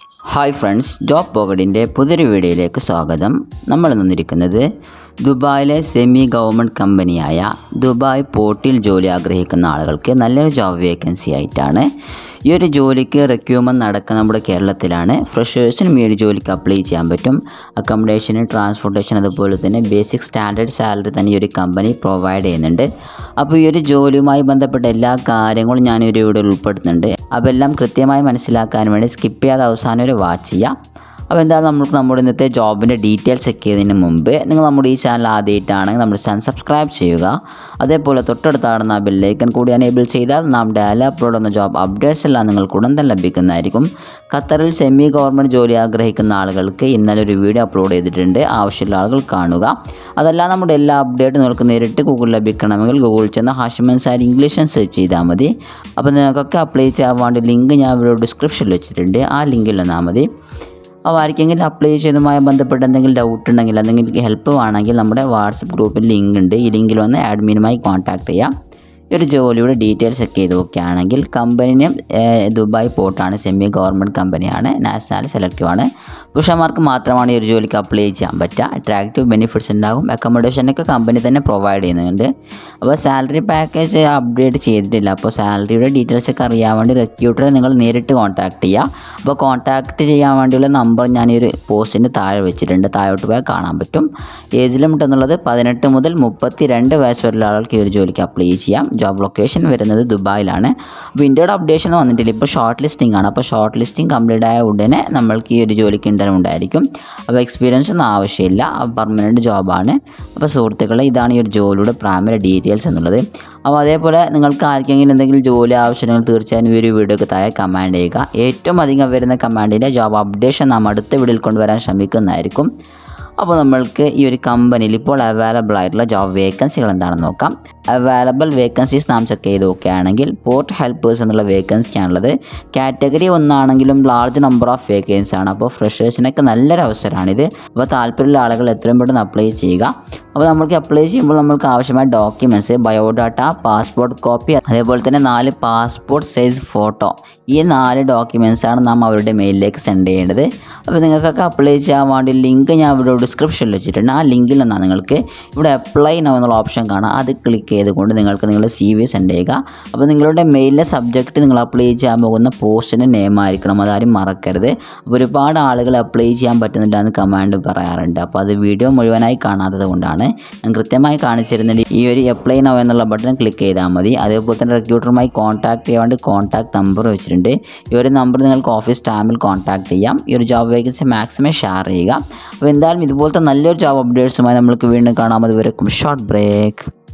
hi friends job പോക്കറ്റിൻ്റെ പുതിയൊരു വീഡിയോയിലേക്ക് സ്വാഗതം നമ്മൾ നിന്നിരിക്കുന്നത് ദുബായിലെ സെമി ഗവൺമെൻറ് കമ്പനിയായ ദുബായ് പോർട്ടിൽ ജോലി ആഗ്രഹിക്കുന്ന ആളുകൾക്ക് നല്ലൊരു ജോബ് വേക്കൻസി ആയിട്ടാണ് ഈ ഒരു ജോലിക്ക് റിക്യൂമെൻറ്റ് നടക്കുന്ന നമ്മുടെ കേരളത്തിലാണ് ഫ്രഷേഴ്സിനും ഈ ഒരു ജോലിക്ക് അപ്ലൈ ചെയ്യാൻ പറ്റും അക്കോമഡേഷന് ട്രാൻസ്പോർട്ടേഷൻ അതുപോലെ തന്നെ ബേസിക് സ്റ്റാൻഡേർഡ് സാലറി തന്നെ ഈ ഒരു കമ്പനി പ്രൊവൈഡ് ചെയ്യുന്നുണ്ട് അപ്പോൾ ഈ ഒരു ജോലിയുമായി ബന്ധപ്പെട്ട എല്ലാ കാര്യങ്ങളും ഞാൻ ഈ ഒരു വീഡിയോയിൽ ഉൾപ്പെടുത്തുന്നുണ്ട് അപ്പോൾ എല്ലാം കൃത്യമായി മനസ്സിലാക്കാൻ വേണ്ടി സ്കിപ്പ് ചെയ്യാതെ അവസാനം ഒരു വാച്ച് ചെയ്യാം അപ്പോൾ എന്തായാലും നമുക്ക് നമ്മുടെ ഇന്നത്തെ ജോബിൻ്റെ ഡീറ്റെയിൽസ് ചെക്ക് ചെയ്യുന്നതിന് മുമ്പ് നിങ്ങൾ നമ്മുടെ ഈ ചാനൽ ആദ്യമായിട്ടാണെങ്കിൽ നമ്മുടെ ചാനൽ സബ്സ്ക്രൈബ് ചെയ്യുക അതേപോലെ തൊട്ടടുത്ത് കാണുന്ന ബെല്ലൈക്കൺ കൂടി എനേബിൾ ചെയ്താൽ നാം ഡയലി അപ്ലോഡ് ചെയ്യുന്ന ജോബ് അപ്ഡേറ്റ്സ് എല്ലാം നിങ്ങൾക്ക് ഉടൻ തന്നെ ലഭിക്കുന്നതായിരിക്കും ഖത്തറിൽ സെമി ഗവൺമെൻറ് ജോലി ആഗ്രഹിക്കുന്ന ആളുകൾക്ക് ഇന്നലെ ഒരു വീഡിയോ അപ്ലോഡ് ചെയ്തിട്ടുണ്ട് ആവശ്യമുള്ള ആളുകൾ കാണുക അതല്ല നമ്മുടെ എല്ലാ അപ്ഡേറ്റും നിങ്ങൾക്ക് നേരിട്ട് ഗൂഗിൾ ലഭിക്കണമെങ്കിൽ ഗൂഗിൾ ചെന്ന് ഹാഷിമൻ സാർ ഇംഗ്ലീഷും സെർച്ച് ചെയ്താൽ മതി അപ്പോൾ നിങ്ങൾക്കൊക്കെ അപ്ലൈ ചെയ്യാൻ വേണ്ടി ലിങ്ക് ഞാൻ ഇവിടെ ഡിസ്ക്രിപ്ഷനിൽ വെച്ചിട്ടുണ്ട് ആ ലിങ്കിൽ വന്നാൽ മതി അപ്പോൾ ആർക്കെങ്കിലും അപ്ലൈ ചെയ്തതുമായി ബന്ധപ്പെട്ട് എന്തെങ്കിലും ഡൗട്ട് ഉണ്ടെങ്കിൽ എന്തെങ്കിലും ഹെൽപ്പ് വേണമെങ്കിൽ നമ്മുടെ വാട്സപ്പ് ഗ്രൂപ്പിൽ ലിങ്ക് ഉണ്ട് ഈ ലിങ്കിൽ വന്ന് അഡ്മിനുമായി കോൺടാക്ട് ചെയ്യാം ഈ ഒരു ജോലിയുടെ ഡീറ്റെയിൽസ് ഒക്കെ ചെയ്ത് നോക്കുകയാണെങ്കിൽ കമ്പനിന് ദുബായ് പോർട്ടാണ് സെമി ഗവൺമെൻറ് കമ്പനിയാണ് നാഷണൽ സെലക്റ്റീവ് ആണ് പുരുഷന്മാർക്ക് മാത്രമാണ് ഈ ഒരു ജോലിക്ക് അപ്ലൈ ചെയ്യാൻ പറ്റുക അട്രാക്റ്റീവ് ബെനിഫിറ്റ്സ് ഉണ്ടാകും അക്കോമഡേഷനൊക്കെ കമ്പനി തന്നെ പ്രൊവൈഡ് ചെയ്യുന്നുണ്ട് അപ്പോൾ സാലറി പാക്കേജ് അപ്ഡേറ്റ് ചെയ്തിട്ടില്ല അപ്പോൾ സാലറിയുടെ ഡീറ്റെയിൽസ് ഒക്കെ അറിയാൻ വേണ്ടി റെക്യൂട്ടറെ നിങ്ങൾ നേരിട്ട് കോൺടാക്ട് ചെയ്യുക അപ്പോൾ കോൺടാക്ട് ചെയ്യാൻ വേണ്ടിയുള്ള നമ്പർ ഞാൻ ഈ ഒരു പോസ്റ്റിൻ്റെ താഴെ വെച്ചിട്ടുണ്ട് താഴോട്ട് പോയാൽ കാണാൻ പറ്റും ഏജ് ലിമിറ്റ് എന്നുള്ളത് പതിനെട്ട് മുതൽ മുപ്പത്തി രണ്ട് വയസ്സ് വരെയുള്ള ആൾക്ക് ഈ ഒരു ജോലിക്ക് അപ്ലൈ ചെയ്യാം ജോബ് ലൊക്കേഷൻ വരുന്നത് ദുബായിലാണ് അപ്പോൾ ഇന്ത്യയുടെ അപ്ഡേഷൻ വന്നിട്ടില്ല ഇപ്പോൾ ഷോർട്ട് ലിസ്റ്റിംഗ് ആണ് അപ്പോൾ ഷോർട്ട് ലിസ്റ്റിംഗ് കംപ്ലീറ്റ് ആയ ഉടനെ നമ്മൾക്ക് ഈ ഒരു ജോലിക്ക് ഇൻ്റർവ്യൂ ഉണ്ടായിരിക്കും അപ്പോൾ എക്സ്പീരിയൻസ് ഒന്നും ആവശ്യമില്ല പെർമനൻറ്റ് ജോബാണ് അപ്പോൾ സുഹൃത്തുക്കളെ ഇതാണ് ഈ ഒരു ജോലിയുടെ പ്രാമറി ഡീറ്റെയിൽസ് എന്നുള്ളത് അപ്പോൾ അതേപോലെ നിങ്ങൾക്ക് ആർക്കെങ്കിലും എന്തെങ്കിലും ജോലി ആവശ്യമുണ്ടെങ്കിൽ തീർച്ചയായും ഈ ഒരു വീഡിയോക്ക് താഴെ കമാൻഡ് ചെയ്യുക ഏറ്റവും അധികം വരുന്ന കമാൻഡിൻ്റെ ജോബ് അപ്ഡേഷൻ നാം അടുത്ത വീഡിയോയിൽ കൊണ്ടുവരാൻ ശ്രമിക്കുന്നതായിരിക്കും അപ്പോൾ നമ്മൾക്ക് ഈ ഒരു കമ്പനിയിൽ ഇപ്പോൾ അവൈലബിൾ ആയിട്ടുള്ള ജോബ് വേക്കൻസികൾ എന്താണെന്ന് നോക്കാം അവൈലബിൾ വേക്കൻസീസ് നാം ചെക്ക് ചെയ്ത് നോക്കുകയാണെങ്കിൽ പോർട്ട് ഹെൽപ്പേഴ്സ് എന്നുള്ള വേക്കൻസിയാണുള്ളത് കാറ്റഗറി ഒന്നാണെങ്കിലും ലാർജ് നമ്പർ ഓഫ് വേക്കൻസി ആണ് അപ്പോൾ ഫ്രഷേഴ്സിനൊക്കെ നല്ലൊരു അവസരമാണിത് അപ്പോൾ താല്പര്യമുള്ള ആളുകൾ എത്രയും പെട്ടെന്ന് അപ്ലൈ ചെയ്യുക അപ്പോൾ നമ്മൾക്ക് അപ്ലൈ ചെയ്യുമ്പോൾ നമ്മൾക്ക് ആവശ്യമായ ഡോക്യുമെൻറ്റ്സ് ബയോഡാറ്റ പാസ്പോർട്ട് കോപ്പി അതേപോലെ തന്നെ നാല് പാസ്പോർട്ട് സൈസ് ഫോട്ടോ ഈ നാല് ഡോക്യുമെൻറ്റ്സ് ആണ് നാം അവരുടെ മെയിലിലേക്ക് സെൻഡ് ചെയ്യേണ്ടത് അപ്പോൾ നിങ്ങൾക്കൊക്കെ അപ്ലൈ ചെയ്യാൻ വേണ്ടി ലിങ്ക് ഞാൻ ഇവിടെ ഡിസ്ക്രിപ്ഷനിൽ വെച്ചിട്ടുണ്ട് ആ ലിങ്കിൽ നിന്നാണ് നിങ്ങൾക്ക് ഇവിടെ അപ്ലൈ നൗ എന്നുള്ള ഓപ്ഷൻ കാണാം അത് ക്ലിക്ക് ചെയ്തുകൊണ്ട് നിങ്ങൾക്ക് നിങ്ങളുടെ സി വി സെൻഡ് ചെയ്യുക അപ്പോൾ നിങ്ങളുടെ മെയിലിലെ സബ്ജക്റ്റ് നിങ്ങൾ അപ്ലൈ ചെയ്യാൻ പോകുന്ന പോസ്റ്റിൻ്റെ നെയിം ആയിരിക്കണം അതാരും മറക്കരുത് അപ്പോൾ ഒരുപാട് ആളുകൾ അപ്ലൈ ചെയ്യാൻ പറ്റുന്നില്ല കമാൻഡ് പറയാറുണ്ട് അപ്പോൾ അത് വീഡിയോ മുഴുവനായി കാണാത്തത് കൊണ്ടാണ് ഞാൻ കൃത്യമായി കാണിച്ചിരുന്നുണ്ട് ഈ ഒരു അപ്ലൈ നൗ എന്നുള്ള ബട്ടൺ ക്ലിക്ക് ചെയ്താൽ മതി അതേപോലെ തന്നെ റെക്യൂട്ടറുമായി കോൺടാക്ട് ചെയ്യാൻ വേണ്ടി കോൺടാക്ട് നമ്പർ വെച്ചിട്ടുണ്ട് ഈ ഒരു നമ്പർ നിങ്ങൾക്ക് ഓഫീസ് ടൈമിൽ കോൺടാക്ട് ചെയ്യാം ഈ ഒരു ജോബ് വേക്കൻസി മാക്സിമം ഷെയർ ചെയ്യുക അപ്പോൾ എന്തായാലും ഇതുപോലത്തെ നല്ലൊരു ജോബ് അപ്ഡേറ്റ്സുമായി നമ്മൾക്ക് വീണ്ടും കാണാം അതുവരെ ഷോർട്ട് ബ്രേക്ക്